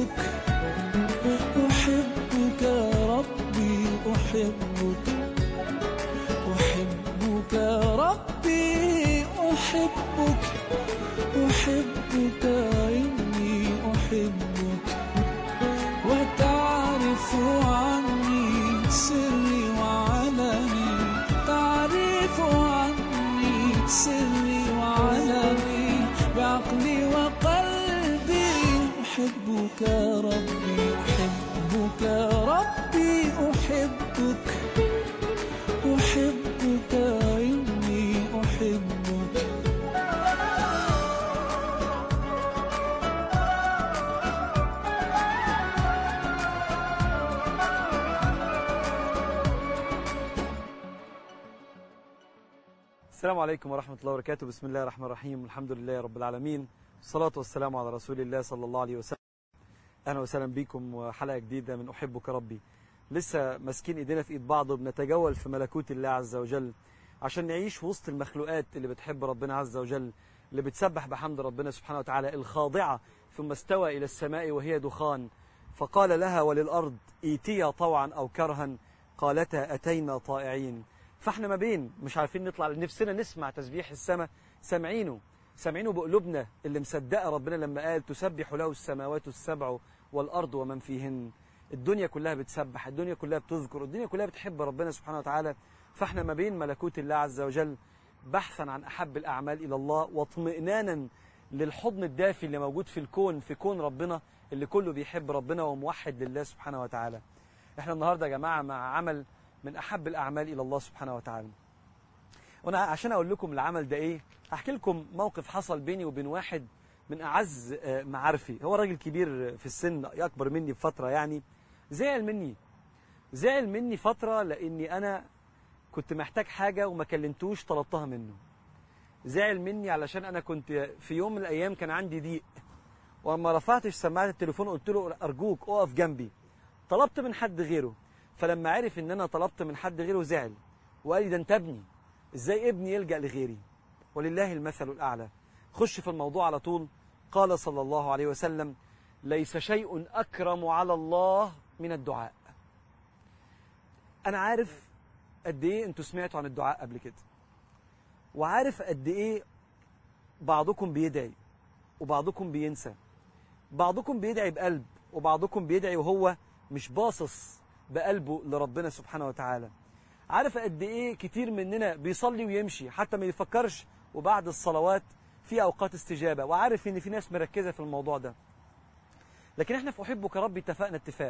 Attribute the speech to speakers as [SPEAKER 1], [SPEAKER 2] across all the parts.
[SPEAKER 1] أحبك أحبك ربي أحبك أحبك ربي أحبك أحبك إني أحبك وتعرف عني سري وعلني تعرف عني سري وعلني بعقلي وقلبي أحبك ربي أحبك ربي أحبك أحبك إني أحبك
[SPEAKER 2] السلام عليكم ورحمة الله وبركاته بسم الله الرحمن الرحيم الحمد لله رب العالمين والصلاة والسلام على رسول الله صلى الله عليه وسلم أهلا وسهلا بكم وحلقة جديدة من أحبك ربي لسه ماسكين إيدينا في إيد بعض وبنتجول في ملكوت الله عز وجل عشان نعيش وسط المخلوقات اللي بتحب ربنا عز وجل اللي بتسبح بحمد ربنا سبحانه وتعالى الخاضعة ثم استوى إلى السماء وهي دخان فقال لها وللأرض ايتيا طوعا أو كرها قالتا أتينا طائعين فاحنا ما بين مش عارفين نطلع نفسنا نسمع تسبيح السماء سامعينه سامعينه بقلوبنا اللي مصدقه ربنا لما قال تسبح له السماوات السبع والارض ومن فيهن الدنيا كلها بتسبح الدنيا كلها بتذكر الدنيا كلها بتحب ربنا سبحانه وتعالى فاحنا ما بين ملكوت الله عز وجل بحثا عن احب الاعمال الى الله واطمئنانا للحضن الدافي اللي موجود في الكون في كون ربنا اللي كله بيحب ربنا وموحد لله سبحانه وتعالى احنا النهارده يا جماعه مع عمل من احب الاعمال الى الله سبحانه وتعالى وانا عشان اقول لكم العمل ده ايه هحكي لكم موقف حصل بيني وبين واحد من اعز آه، معارفي هو راجل كبير في السن اكبر مني بفتره يعني زعل مني زعل مني فتره لاني انا كنت محتاج حاجه وما كلمتوش طلبتها منه زعل مني علشان انا كنت في يوم من الايام كان عندي ضيق ولما رفعتش سماعه التليفون قلت له ارجوك اقف جنبي طلبت من حد غيره فلما عرف ان انا طلبت من حد غيره زعل وقال لي ده انت ابني ازاي ابني يلجا لغيري ولله المثل الاعلى خش في الموضوع على طول قال صلى الله عليه وسلم ليس شيء اكرم على الله من الدعاء انا عارف قد ايه انتوا سمعتوا عن الدعاء قبل كده وعارف قد ايه بعضكم بيدعي وبعضكم بينسى بعضكم بيدعي بقلب وبعضكم بيدعي وهو مش باصص بقلبه لربنا سبحانه وتعالى عارف قد ايه كتير مننا بيصلي ويمشي حتى ما يفكرش وبعد الصلوات في اوقات استجابه وعارف ان في ناس مركزه في الموضوع ده لكن احنا في احبك ربي اتفقنا اتفاق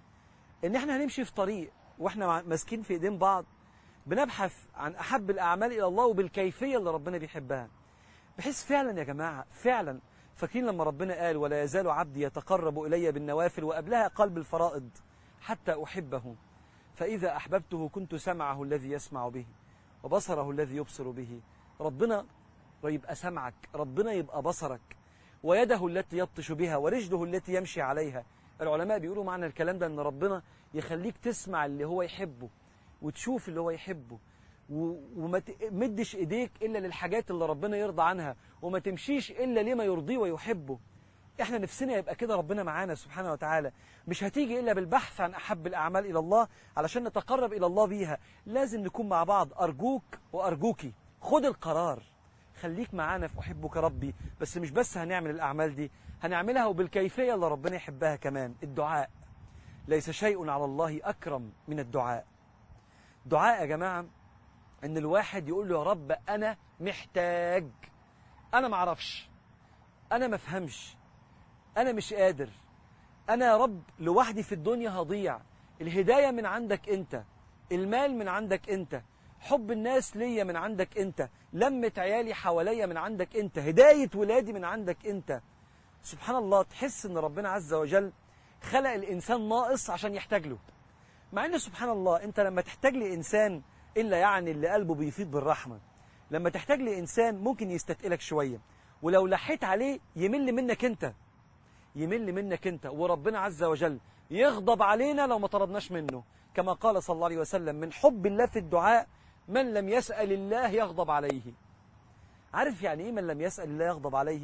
[SPEAKER 2] ان احنا هنمشي في طريق واحنا مع- ماسكين في ايدين بعض بنبحث عن احب الاعمال الى الله وبالكيفيه اللي ربنا بيحبها بحيث فعلا يا جماعه فعلا فاكرين لما ربنا قال ولا يزال عبدي يتقرب الي بالنوافل وقبلها قال بالفرائض حتى احبه فاذا احببته كنت سمعه الذي يسمع به وبصره الذي يبصر به ربنا يبقى سمعك ربنا يبقى بصرك ويده التي يبطش بها ورجله التي يمشي عليها العلماء بيقولوا معنى الكلام ده ان ربنا يخليك تسمع اللي هو يحبه وتشوف اللي هو يحبه و- وما تمدش ايديك الا للحاجات اللي ربنا يرضى عنها وما تمشيش الا لما يرضيه ويحبه احنا نفسنا يبقى كده ربنا معانا سبحانه وتعالى مش هتيجي الا بالبحث عن احب الاعمال الى الله علشان نتقرب الى الله بيها لازم نكون مع بعض ارجوك وارجوكي خد القرار خليك معانا في احبك ربي بس مش بس هنعمل الاعمال دي هنعملها وبالكيفيه اللي ربنا يحبها كمان الدعاء ليس شيء على الله اكرم من الدعاء دعاء يا جماعه ان الواحد يقول له يا رب انا محتاج انا معرفش انا مفهمش انا مش قادر انا يا رب لوحدي في الدنيا هضيع الهدايه من عندك انت المال من عندك انت حب الناس ليا من عندك انت لمة عيالي حواليا من عندك انت هدايه ولادي من عندك انت سبحان الله تحس ان ربنا عز وجل خلق الانسان ناقص عشان يحتاج له مع ان سبحان الله انت لما تحتاج لانسان الا يعني اللي قلبه بيفيض بالرحمه لما تحتاج لانسان ممكن يستثقلك شويه ولو لحيت عليه يمل منك انت يمل منك انت وربنا عز وجل يغضب علينا لو ما طلبناش منه كما قال صلى الله عليه وسلم من حب الله في الدعاء من لم يسأل الله يغضب عليه عارف يعني ايه من لم يسأل الله يغضب عليه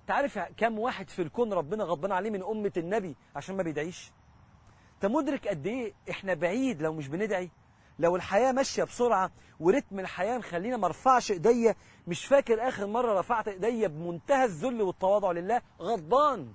[SPEAKER 2] تعرف كم واحد في الكون ربنا غضبان عليه من أمة النبي عشان ما بيدعيش انت مدرك قد ايه احنا بعيد لو مش بندعي لو الحياة ماشية بسرعة ورتم الحياة مخلينا ما ارفعش ايديا مش فاكر اخر مرة رفعت ايديا بمنتهى الذل والتواضع لله غضبان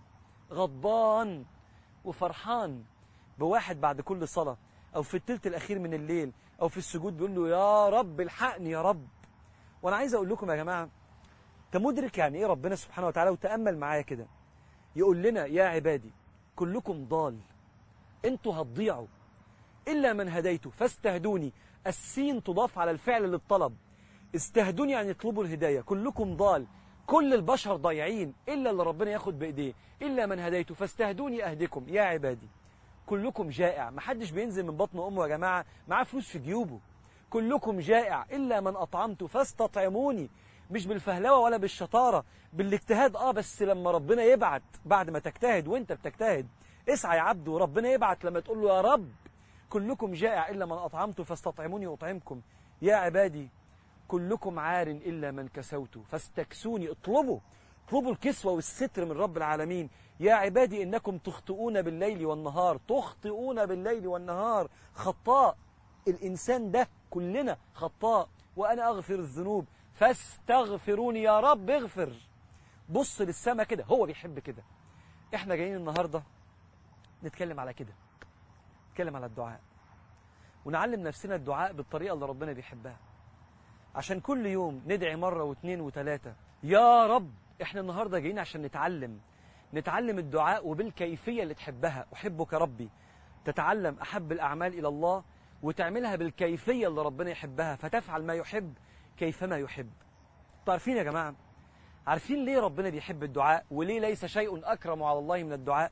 [SPEAKER 2] غضبان وفرحان بواحد بعد كل صلاة او في التلت الاخير من الليل او في السجود بيقول له يا رب الحقني يا رب وانا عايز اقول لكم يا جماعة انت مدرك يعني ايه ربنا سبحانه وتعالى وتأمل معايا كده يقول لنا يا عبادي كلكم ضال انتوا هتضيعوا إلا من هديته فاستهدوني السين تضاف على الفعل للطلب استهدوني يعني اطلبوا الهداية كلكم ضال كل البشر ضايعين إلا اللي ربنا ياخد بإيديه إلا من هديته فاستهدوني أهدكم يا عبادي كلكم جائع محدش بينزل من بطن أمه يا جماعة معاه فلوس في جيوبه كلكم جائع إلا من أطعمته فاستطعموني مش بالفهلوة ولا بالشطارة بالاجتهاد آه بس لما ربنا يبعت بعد ما تجتهد وانت بتجتهد اسعى يا عبد وربنا يبعت لما تقول له يا رب كلكم جائع إلا من أطعمته فاستطعموني أطعمكم يا عبادي كلكم عار إلا من كسوته فاستكسوني اطلبوا اطلبوا الكسوة والستر من رب العالمين يا عبادي إنكم تخطئون بالليل والنهار تخطئون بالليل والنهار خطاء الإنسان ده كلنا خطاء وأنا أغفر الذنوب فاستغفروني يا رب اغفر بص للسما كده هو بيحب كده احنا جايين النهاردة نتكلم على كده نتكلم على الدعاء ونعلم نفسنا الدعاء بالطريقة اللي ربنا بيحبها عشان كل يوم ندعي مرة واثنين وثلاثة يا رب احنا النهاردة جايين عشان نتعلم نتعلم الدعاء وبالكيفية اللي تحبها أحبك ربي تتعلم أحب الأعمال إلى الله وتعملها بالكيفية اللي ربنا يحبها فتفعل ما يحب كيفما يحب تعرفين يا جماعة عارفين ليه ربنا بيحب الدعاء وليه ليس شيء أكرم على الله من الدعاء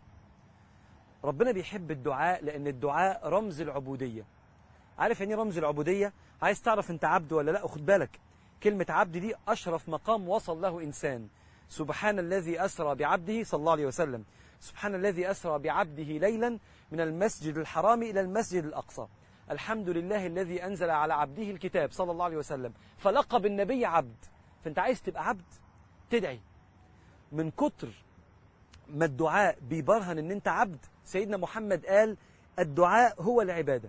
[SPEAKER 2] ربنا بيحب الدعاء لأن الدعاء رمز العبودية عارف يعني رمز العبودية عايز تعرف انت عبد ولا لا خد بالك كلمة عبد دي أشرف مقام وصل له إنسان سبحان الذي أسرى بعبده صلى الله عليه وسلم سبحان الذي أسرى بعبده ليلا من المسجد الحرام إلى المسجد الأقصى الحمد لله الذي أنزل على عبده الكتاب صلى الله عليه وسلم فلقب النبي عبد فانت عايز تبقى عبد تدعي من كتر ما الدعاء بيبرهن ان انت عبد سيدنا محمد قال الدعاء هو العبادة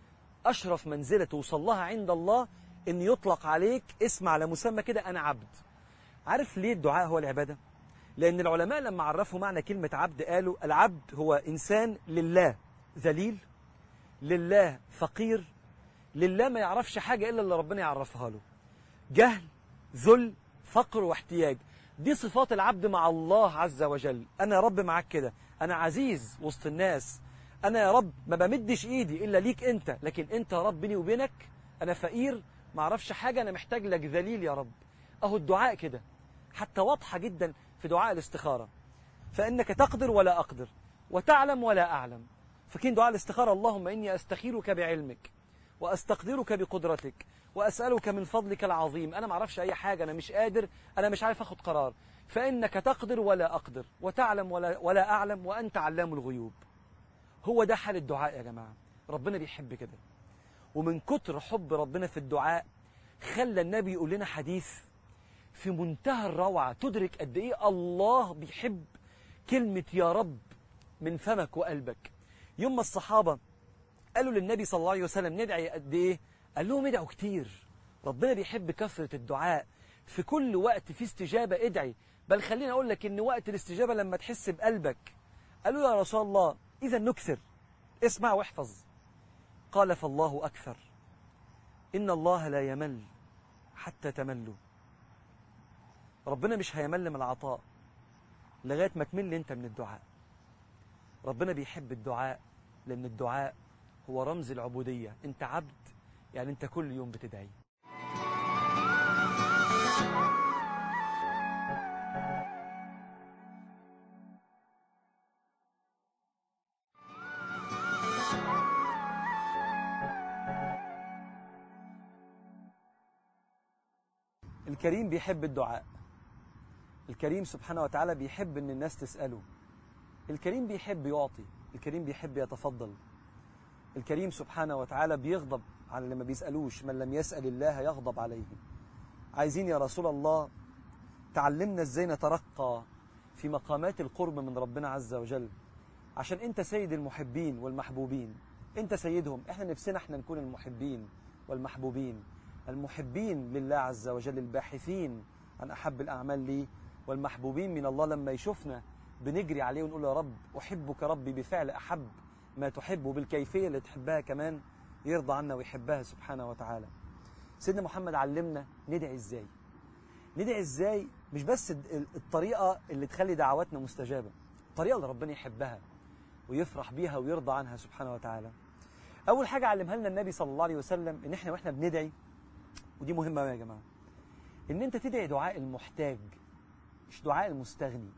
[SPEAKER 2] أشرف منزلة توصل لها عند الله ان يطلق عليك اسم على مسمى كده أنا عبد عارف ليه الدعاء هو العبادة لأن العلماء لما عرفوا معنى كلمة عبد قالوا العبد هو إنسان لله ذليل لله فقير لله ما يعرفش حاجة إلا اللي ربنا يعرفها له جهل ذل فقر واحتياج دي صفات العبد مع الله عز وجل أنا يا رب معاك كده أنا عزيز وسط الناس أنا يا رب ما بمدش إيدي إلا ليك أنت لكن أنت يا رب بيني وبينك أنا فقير ما أعرفش حاجة أنا محتاج لك ذليل يا رب أهو الدعاء كده حتى واضحة جدا في دعاء الاستخارة فإنك تقدر ولا أقدر وتعلم ولا أعلم فكين دعاء الاستخارة اللهم إني أستخيرك بعلمك وأستقدرك بقدرتك وأسألك من فضلك العظيم أنا ما أعرفش أي حاجة أنا مش قادر أنا مش عارف أخد قرار فإنك تقدر ولا أقدر وتعلم ولا, ولا أعلم وأنت علام الغيوب هو ده حال الدعاء يا جماعة ربنا بيحب كده ومن كتر حب ربنا في الدعاء خلى النبي يقول لنا حديث في منتهى الروعة تدرك قد إيه الله بيحب كلمة يا رب من فمك وقلبك يوم ما الصحابة قالوا للنبي صلى الله عليه وسلم ندعي قد إيه قال لهم ادعوا كتير ربنا بيحب كثرة الدعاء في كل وقت في استجابة ادعي بل خليني أقول لك إن وقت الاستجابة لما تحس بقلبك قالوا يا رسول الله إذا نكثر اسمع واحفظ قال فالله أكثر إن الله لا يمل حتى تملوا ربنا مش هيمل من العطاء لغاية ما تمل انت من الدعاء ربنا بيحب الدعاء لأن الدعاء هو رمز العبودية انت عبد يعني انت كل يوم بتدعي الكريم بيحب الدعاء الكريم سبحانه وتعالى بيحب ان الناس تسأله الكريم بيحب يعطي الكريم بيحب يتفضل الكريم سبحانه وتعالى بيغضب على اللي ما بيسألوش من لم يسأل الله يغضب عليه عايزين يا رسول الله تعلمنا ازاي نترقى في مقامات القرب من ربنا عز وجل عشان انت سيد المحبين والمحبوبين انت سيدهم احنا نفسنا احنا نكون المحبين والمحبوبين المحبين لله عز وجل الباحثين عن احب الاعمال لي والمحبوبين من الله لما يشوفنا بنجري عليه ونقول يا رب احبك ربي بفعل احب ما تحب وبالكيفيه اللي تحبها كمان يرضى عنا ويحبها سبحانه وتعالى سيدنا محمد علمنا ندعي ازاي ندعي ازاي مش بس ال- الطريقه اللي تخلي دعواتنا مستجابه الطريقه اللي ربنا يحبها ويفرح بيها ويرضى عنها سبحانه وتعالى اول حاجه علمها لنا النبي صلى الله عليه وسلم ان احنا واحنا بندعي ودي مهمه قوي يا جماعه ان انت تدعي دعاء المحتاج مش دعاء المستغني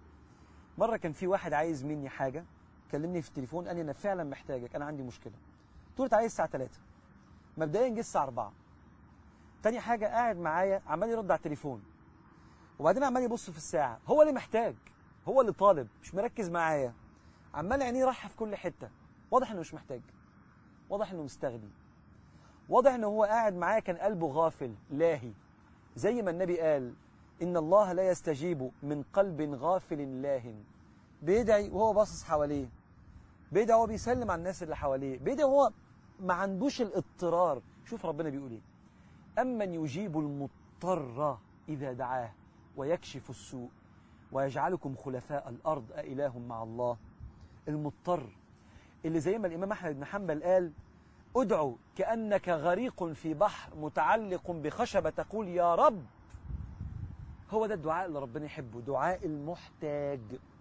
[SPEAKER 2] مره كان في واحد عايز مني حاجه كلمني في التليفون قال لي انا فعلا محتاجك انا عندي مشكله قلت له تعالى الساعه 3 مبدئيا جه الساعه 4 تاني حاجه قاعد معايا عمال يرد على التليفون وبعدين عمال يبص في الساعه هو اللي محتاج هو اللي طالب مش مركز معايا عمال عينيه رايحه في كل حته واضح انه مش محتاج واضح انه مستغني واضح انه هو قاعد معايا كان قلبه غافل لاهي زي ما النبي قال ان الله لا يستجيب من قلب غافل لاهٍ بيدعي وهو باصص حواليه بيدعي وهو بيسلم على الناس اللي حواليه بيدعي وهو ما عندوش الاضطرار شوف ربنا بيقول ايه أمن يجيب المضطر إذا دعاه ويكشف السوء ويجعلكم خلفاء الأرض أإله مع الله المضطر اللي زي ما الإمام أحمد بن حنبل قال ادعو كأنك غريق في بحر متعلق بخشبة تقول يا رب هو ده الدعاء اللي ربنا يحبه دعاء المحتاج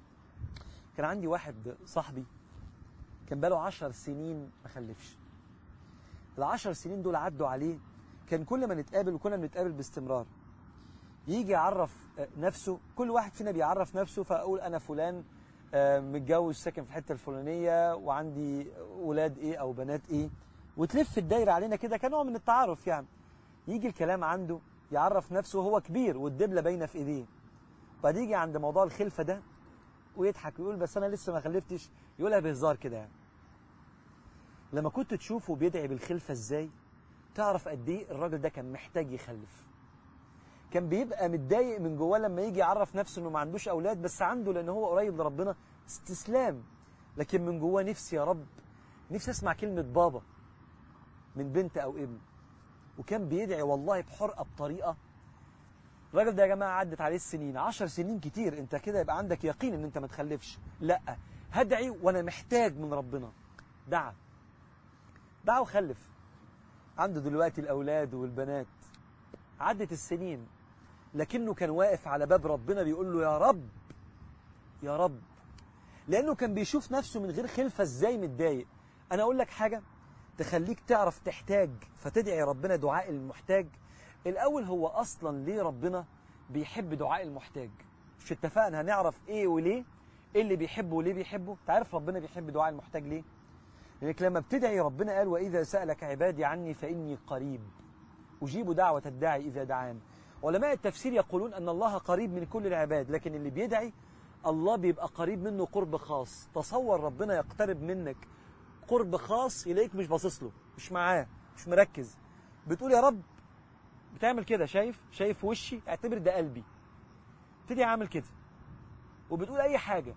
[SPEAKER 2] كان عندي واحد صاحبي كان بقاله عشر سنين ما خلفش العشر سنين دول عدوا عليه كان كل ما نتقابل وكنا بنتقابل باستمرار يجي يعرف آه، نفسه كل واحد فينا بيعرف نفسه فاقول انا فلان آه، متجوز ساكن في الحته الفلانيه وعندي ولاد ايه او بنات ايه وتلف الدايره علينا كده كنوع من التعارف يعني يجي الكلام عنده يعرف نفسه وهو كبير والدبله باينه في ايديه بعد يجي عند موضوع الخلفه ده ويضحك ويقول بس انا لسه ما خلفتش يقولها بهزار كده يعني لما كنت تشوفه بيدعي بالخلفه ازاي تعرف قد ايه الراجل ده كان محتاج يخلف كان بيبقى متضايق من جواه لما يجي يعرف نفسه انه ما عندوش اولاد بس عنده لان هو قريب لربنا استسلام لكن من جواه نفسي يا رب نفسي اسمع كلمه بابا من بنت او ابن وكان بيدعي والله بحرقه بطريقه الراجل ده يا جماعه عدت عليه السنين عشر سنين كتير انت كده يبقى عندك يقين ان انت ما تخلفش لا هدعي وانا محتاج من ربنا دعا دعا وخلف عنده دلوقتي الاولاد والبنات عدت السنين لكنه كان واقف على باب ربنا بيقول له يا رب يا رب لانه كان بيشوف نفسه من غير خلفه ازاي متضايق انا اقول لك حاجه تخليك تعرف تحتاج فتدعي ربنا دعاء المحتاج الاول هو اصلا ليه ربنا بيحب دعاء المحتاج مش اتفقنا هنعرف ايه وليه ايه اللي بيحبه وليه بيحبه تعرف ربنا بيحب دعاء المحتاج ليه لانك لما بتدعي ربنا قال واذا سالك عبادي عني فاني قريب اجيب دعوه الداعي اذا دعان علماء التفسير يقولون ان الله قريب من كل العباد لكن اللي بيدعي الله بيبقى قريب منه قرب خاص تصور ربنا يقترب منك قرب خاص يلاقيك مش باصص له مش معاه مش مركز بتقول يا رب بتعمل كده شايف شايف وشي اعتبر ده قلبي تدعي عامل كده وبتقول اي حاجه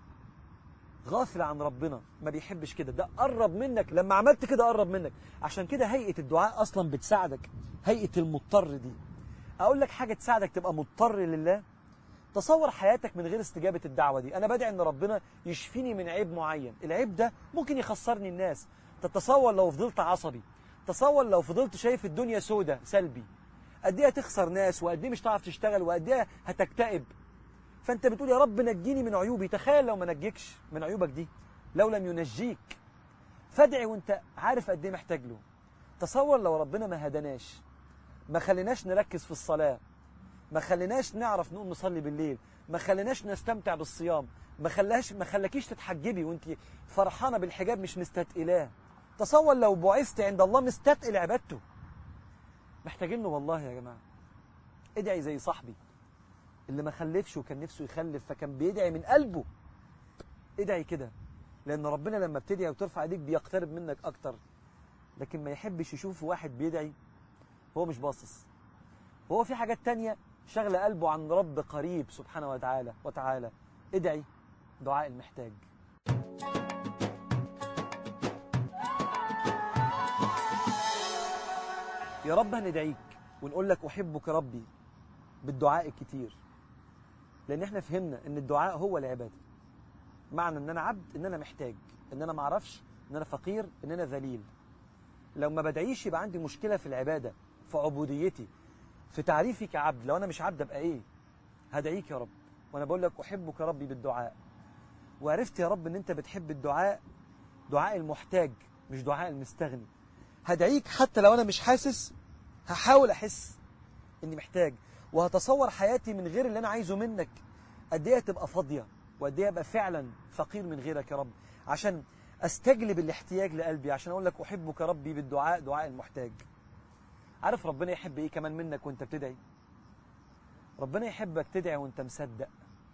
[SPEAKER 2] غافل عن ربنا ما بيحبش كده ده قرب منك لما عملت كده قرب منك عشان كده هيئه الدعاء اصلا بتساعدك هيئه المضطر دي اقول لك حاجه تساعدك تبقى مضطر لله تصور حياتك من غير استجابه الدعوه دي انا بدعي ان ربنا يشفيني من عيب معين العيب ده ممكن يخسرني الناس تتصور لو فضلت عصبي تصور لو فضلت شايف الدنيا سودة سلبي قد ايه هتخسر ناس وقد ايه مش هتعرف تشتغل وقد ايه هتكتئب فانت بتقول يا رب نجيني من عيوبي تخيل لو ما نجيكش من عيوبك دي لو لم ينجيك فادعي وانت عارف قد ايه محتاج له تصور لو ربنا ما هدناش ما خليناش نركز في الصلاة ما خليناش نعرف نقوم نصلي بالليل ما خليناش نستمتع بالصيام ما خلاش ما خلاكيش تتحجبي وانت فرحانة بالحجاب مش مستثقلاه تصور لو بعثت عند الله مستثقل عبادته محتاجين له والله يا جماعة ادعي زي صاحبي اللي ما خلفش وكان نفسه يخلف فكان بيدعي من قلبه ادعي كده لان ربنا لما بتدعي وترفع ايديك بيقترب منك اكتر لكن ما يحبش يشوف واحد بيدعي هو مش باصص هو في حاجات تانية شغلة قلبه عن رب قريب سبحانه وتعالى وتعالى ادعي دعاء المحتاج يا رب هندعيك ونقول لك أحبك ربي بالدعاء الكتير لأن احنا فهمنا أن الدعاء هو العبادة معنى أن أنا عبد أن أنا محتاج أن أنا معرفش أن أنا فقير أن أنا ذليل لو ما بدعيش يبقى عندي مشكلة في العبادة في عبوديتي في تعريفي كعبد لو أنا مش عبد أبقى إيه هدعيك يا رب وأنا بقول لك أحبك ربي بالدعاء وعرفت يا رب أن أنت بتحب الدعاء دعاء المحتاج مش دعاء المستغني هدعيك حتى لو أنا مش حاسس هحاول أحس إني محتاج وهتصور حياتي من غير اللي أنا عايزه منك قد إيه تبقى فاضية وقد إيه أبقى فعلا فقير من غيرك يا رب عشان أستجلب الاحتياج لقلبي عشان أقول لك أحبك ربي بالدعاء دعاء المحتاج عارف ربنا يحب إيه كمان منك وأنت بتدعي ربنا يحبك تدعي وأنت مصدق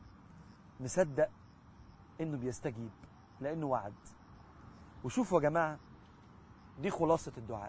[SPEAKER 2] مصدق إنه بيستجيب لأنه وعد وشوفوا يا جماعة دي خلاصة الدعاء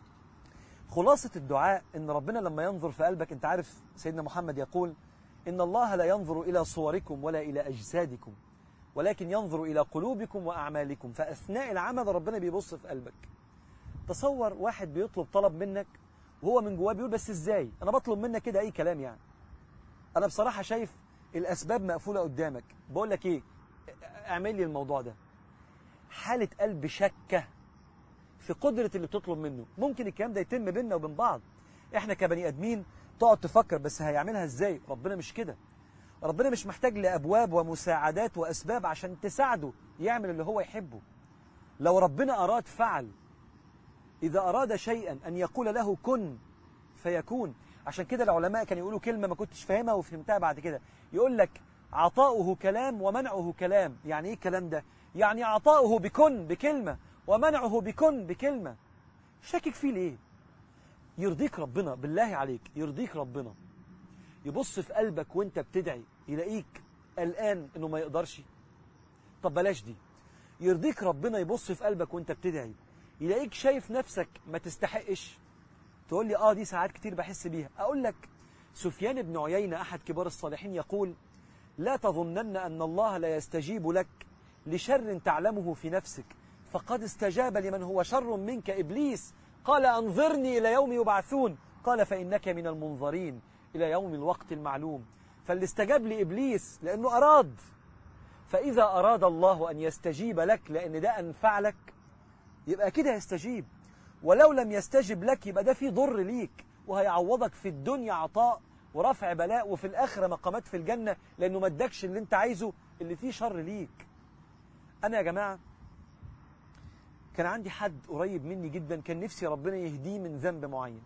[SPEAKER 2] خلاصة الدعاء إن ربنا لما ينظر في قلبك أنت عارف سيدنا محمد يقول إن الله لا ينظر إلى صوركم ولا إلى أجسادكم ولكن ينظر إلى قلوبكم وأعمالكم فأثناء العمل ربنا بيبص في قلبك تصور واحد بيطلب طلب منك وهو من جواه بيقول بس إزاي أنا بطلب منك كده أي كلام يعني أنا بصراحة شايف الأسباب مقفولة قدامك بقول لك إيه اعمل لي الموضوع ده حالة قلب شكة في قدرة اللي بتطلب منه ممكن الكلام ده يتم بيننا وبين بعض احنا كبني ادمين تقعد تفكر بس هيعملها ازاي ربنا مش كده ربنا مش محتاج لابواب ومساعدات واسباب عشان تساعده يعمل اللي هو يحبه لو ربنا اراد فعل اذا اراد شيئا ان يقول له كن فيكون عشان كده العلماء كانوا يقولوا كلمه ما كنتش فاهمها وفهمتها بعد كده يقول لك عطاؤه كلام ومنعه كلام يعني ايه الكلام ده يعني عطاؤه بكن بكلمه ومنعه بكن بكلمة شاكك فيه ليه يرضيك ربنا بالله عليك يرضيك ربنا يبص في قلبك وانت بتدعي يلاقيك قلقان انه ما يقدرش طب بلاش دي يرضيك ربنا يبص في قلبك وانت بتدعي يلاقيك شايف نفسك ما تستحقش تقول لي اه دي ساعات كتير بحس بيها اقول لك سفيان بن عيينة احد كبار الصالحين يقول لا تظنن ان الله لا يستجيب لك لشر تعلمه في نفسك فقد استجاب لمن هو شر منك إبليس قال أنظرني إلى يوم يبعثون قال فإنك من المنظرين إلى يوم الوقت المعلوم فاللي استجاب لإبليس لأنه أراد فإذا أراد الله أن يستجيب لك لأن ده أنفع لك يبقى كده يستجيب ولو لم يستجب لك يبقى ده في ضر ليك وهيعوضك في الدنيا عطاء ورفع بلاء وفي الآخرة مقامات في الجنة لأنه ما ادكش اللي انت عايزه اللي فيه شر ليك أنا يا جماعة كان عندي حد قريب مني جدا كان نفسي ربنا يهديه من ذنب معين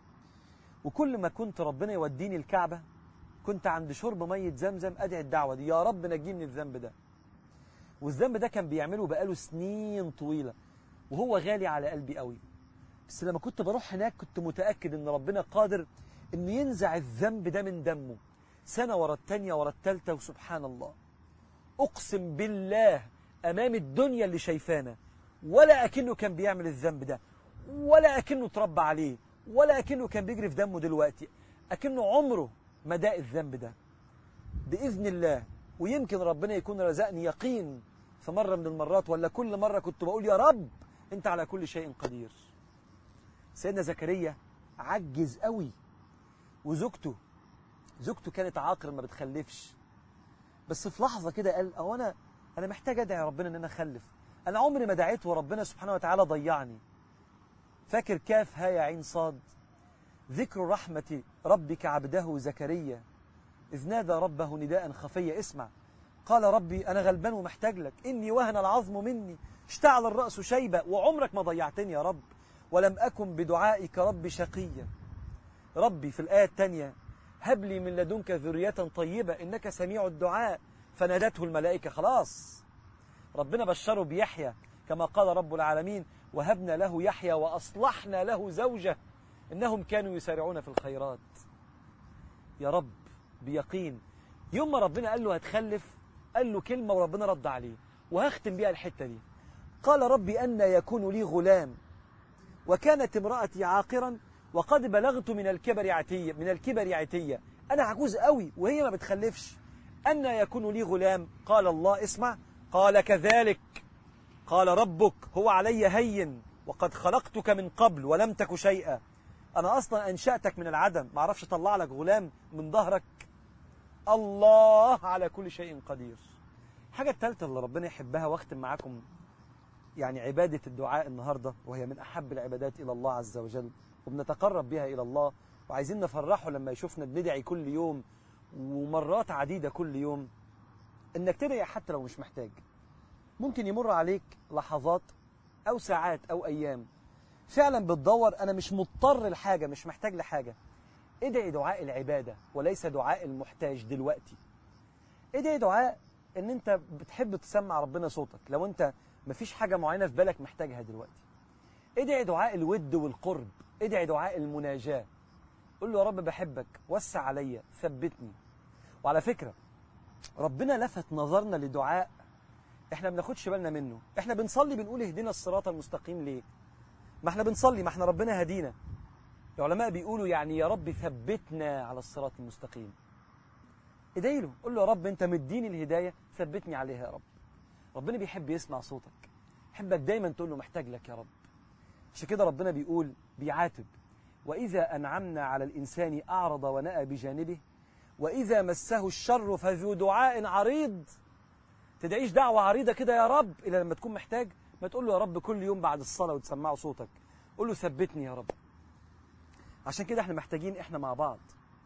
[SPEAKER 2] وكل ما كنت ربنا يوديني الكعبة كنت عند شرب مية زمزم أدعي الدعوة دي يا رب نجيه من الذنب ده والذنب ده كان بيعمله بقاله سنين طويلة وهو غالي على قلبي قوي بس لما كنت بروح هناك كنت متأكد ان ربنا قادر ان ينزع الذنب ده من دمه سنة ورا التانية ورا التالتة وسبحان الله أقسم بالله أمام الدنيا اللي شايفانا ولا أكنه كان بيعمل الذنب ده ولا أكنه اتربى عليه ولا أكنه كان بيجري في دمه دلوقتي أكنه عمره ما داق الذنب ده بإذن الله ويمكن ربنا يكون رزقني يقين في مرة من المرات ولا كل مرة كنت بقول يا رب أنت على كل شيء قدير سيدنا زكريا عجز قوي وزوجته زوجته كانت عاقر ما بتخلفش بس في لحظة كده قال أو أنا أنا محتاج أدعي ربنا إن أنا أخلف أنا عمري ما دعيت وربنا سبحانه وتعالى ضيعني فاكر كاف هاء عين صاد ذكر رحمة ربك عبده زكريا إذ نادى ربه نداء خفيا اسمع قال ربي أنا غلبان ومحتاج لك إني وهن العظم مني اشتعل الرأس شيبة وعمرك ما ضيعتني يا رب ولم أكن بدعائك رب شقيا ربي في الآية الثانية هب لي من لدنك ذرية طيبة إنك سميع الدعاء فنادته الملائكة خلاص ربنا بشره بيحيى كما قال رب العالمين وهبنا له يحيى وأصلحنا له زوجة إنهم كانوا يسارعون في الخيرات يا رب بيقين يوم ما ربنا قال له هتخلف قال له كلمة وربنا رد عليه وهختم بيها الحتة دي قال ربي أن يكون لي غلام وكانت امرأتي عاقرا وقد بلغت من الكبر عتية من الكبر عتية أنا عجوز قوي وهي ما بتخلفش أن يكون لي غلام قال الله اسمع قال كذلك قال ربك هو علي هين وقد خلقتك من قبل ولم تك شيئا أنا أصلا أنشأتك من العدم ما أعرفش أطلع لك غلام من ظهرك الله على كل شيء قدير الحاجة الثالثة اللي ربنا يحبها واختم معاكم يعني عبادة الدعاء النهاردة وهي من أحب العبادات إلى الله عز وجل وبنتقرب بها إلى الله وعايزين نفرحه لما يشوفنا بندعي كل يوم ومرات عديدة كل يوم إنك تدعي حتى لو مش محتاج ممكن يمر عليك لحظات أو ساعات أو أيام فعلا بتدور أنا مش مضطر لحاجة مش محتاج لحاجة ادعي دعاء العبادة وليس دعاء المحتاج دلوقتي ادعي دعاء ان انت بتحب تسمع ربنا صوتك لو انت مفيش حاجة معينة في بالك محتاجها دلوقتي ادعي دعاء الود والقرب ادعي دعاء المناجاة قول له يا رب بحبك وسع عليا ثبتني وعلى فكرة ربنا لفت نظرنا لدعاء احنا بناخدش بالنا منه احنا بنصلي بنقول اهدنا الصراط المستقيم ليه ما احنا بنصلي ما احنا ربنا هدينا العلماء بيقولوا يعني يا رب ثبتنا على الصراط المستقيم ادعي له قول له يا رب انت مديني الهدايه ثبتني عليها يا رب ربنا بيحب يسمع صوتك يحبك دايما تقول له محتاج لك يا رب عشان كده ربنا بيقول بيعاتب واذا انعمنا على الانسان اعرض ونأى بجانبه واذا مسه الشر فذو دعاء عريض تدعيش دعوه عريضه كده يا رب الا لما تكون محتاج ما تقول له يا رب كل يوم بعد الصلاه وتسمعه صوتك قول له ثبتني يا رب عشان كده احنا محتاجين احنا مع بعض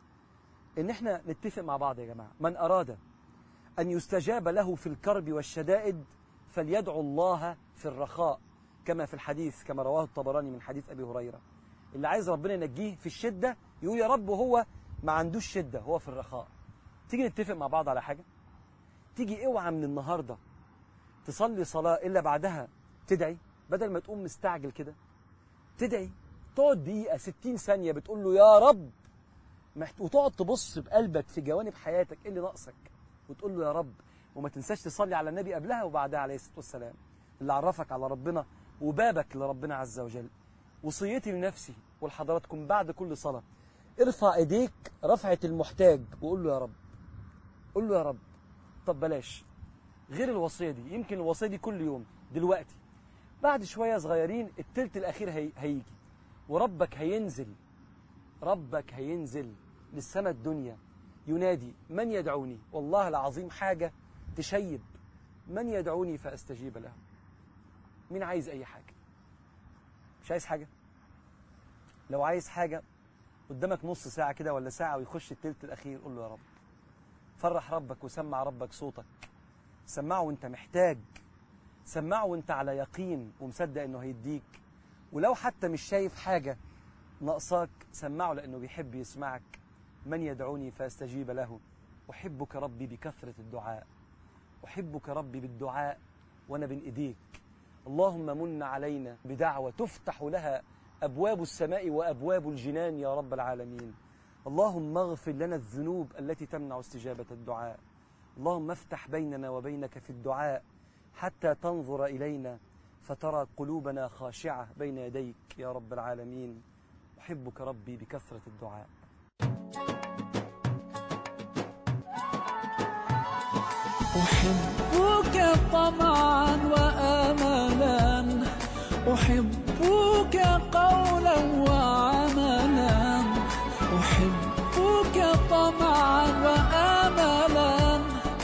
[SPEAKER 2] ان احنا نتفق مع بعض يا جماعه من اراد ان يستجاب له في الكرب والشدائد فليدعو الله في الرخاء كما في الحديث كما رواه الطبراني من حديث ابي هريره اللي عايز ربنا ينجيه في الشده يقول يا رب هو ما عندوش شده هو في الرخاء تيجي نتفق مع بعض على حاجه تيجي اوعى من النهارده تصلي صلاه الا بعدها تدعي بدل ما تقوم مستعجل كده تدعي تقعد دقيقة 60 ثانية بتقول له يا رب محت... وتقعد تبص بقلبك في جوانب حياتك ايه اللي ناقصك وتقول له يا رب وما تنساش تصلي على النبي قبلها وبعدها عليه الصلاة والسلام اللي عرفك على ربنا وبابك لربنا عز وجل وصيتي لنفسي ولحضراتكم بعد كل صلاة ارفع ايديك رفعة المحتاج وقول له يا رب قول له يا رب طب بلاش غير الوصية دي يمكن الوصية دي كل يوم دلوقتي بعد شوية صغيرين التلت الأخير هي... هيجي وربك هينزل ربك هينزل للسماء الدنيا ينادي من يدعوني والله العظيم حاجة تشيب من يدعوني فأستجيب له مين عايز أي حاجة مش عايز حاجة لو عايز حاجة قدامك نص ساعة كده ولا ساعة ويخش التلت الأخير قول له يا رب فرح ربك وسمع ربك صوتك سمعه وانت محتاج سمعه وانت على يقين ومصدق انه هيديك ولو حتى مش شايف حاجة ناقصاك سمعه لأنه بيحب يسمعك من يدعوني فاستجيب له أحبك ربي بكثرة الدعاء أحبك ربي بالدعاء وأنا بين إيديك اللهم من علينا بدعوة تفتح لها أبواب السماء وأبواب الجنان يا رب العالمين اللهم اغفر لنا الذنوب التي تمنع استجابة الدعاء اللهم افتح بيننا وبينك في الدعاء حتى تنظر إلينا فترى قلوبنا خاشعة بين يديك يا رب العالمين أحبك ربي بكثرة الدعاء
[SPEAKER 1] أحبك طمعا وآملا أحبك قولا وعملا أحبك طمعا وآملا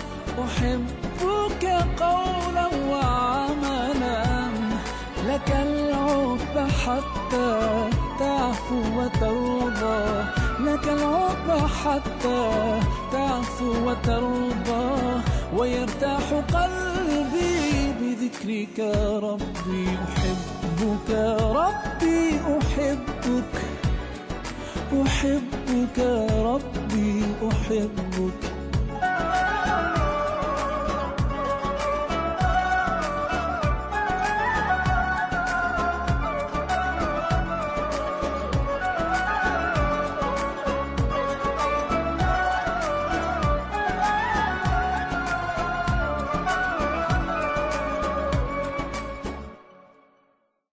[SPEAKER 1] أحبك قولا وعملا لك العقب حتى تعفو وترضى لك العقب حتى تعفو وترضى ويرتاح قلبي بذكرك ربي أحبك ربي أحبك أحبك ربي أحبك